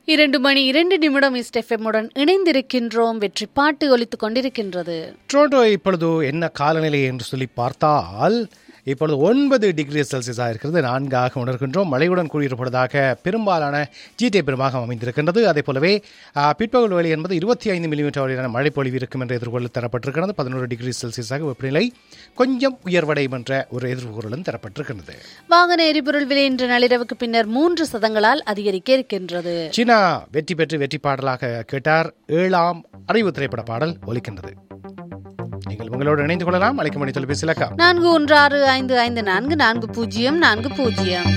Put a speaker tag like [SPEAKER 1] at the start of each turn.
[SPEAKER 1] இரண்டு மணி இரண்டு நிமிடம் இஸ்டெஃபெம்முடன் இணைந்திருக்கின்றோம் வெற்றி பாட்டு ஒலித்துக் கொண்டிருக்கின்றது
[SPEAKER 2] டொரண்டோ இப்பொழுது என்ன காலநிலை என்று சொல்லி பார்த்தால் இப்பொழுது ஒன்பது டிகிரி செல்சியஸாக இருக்கிறது நான்காக உணர்கின்றோம் மழையுடன் கூடியிருப்பதாக பெரும்பாலான ஜிடே பெருமாக அமைந்திருக்கின்றது அதே போலவே ஆ, பிற்பகல் வேலை என்பது இருபத்தி ஐந்து மில்லிமீட்டர் வரையிலான மழை பொழிவு இருக்கும் என்று எதிர்கொள்ள தரப்பட்டிருக்கிறது பதினோரு டிகிரி செல்சியஸாக வெப்பநிலை கொஞ்சம் உயர்வடையும் என்ற ஒரு எதிர்கொள்ளும் தரப்பட்டிருக்கின்றது
[SPEAKER 1] வாகன எரிபொருள் விலை இன்று நள்ளிரவுக்கு பின்னர் மூன்று சதங்களால் அதிகரிக்க இருக்கின்றது
[SPEAKER 2] சீனா வெற்றி பெற்று வெற்றி பாடலாக கேட்டார் ஏழாம் அறிவு திரைப்பட பாடல் ஒலிக்கின்றது நீங்கள் உங்களோடு இணைந்து கொள்ளலாம் அழைக்கும் மணி தொலைபேசி இலக்கம்
[SPEAKER 1] நான்கு ஒன்று ஆறு ஐந்து ஐந்து நான்கு நான்கு பூஜ்ஜியம் நான்கு பூஜ்ஜியம்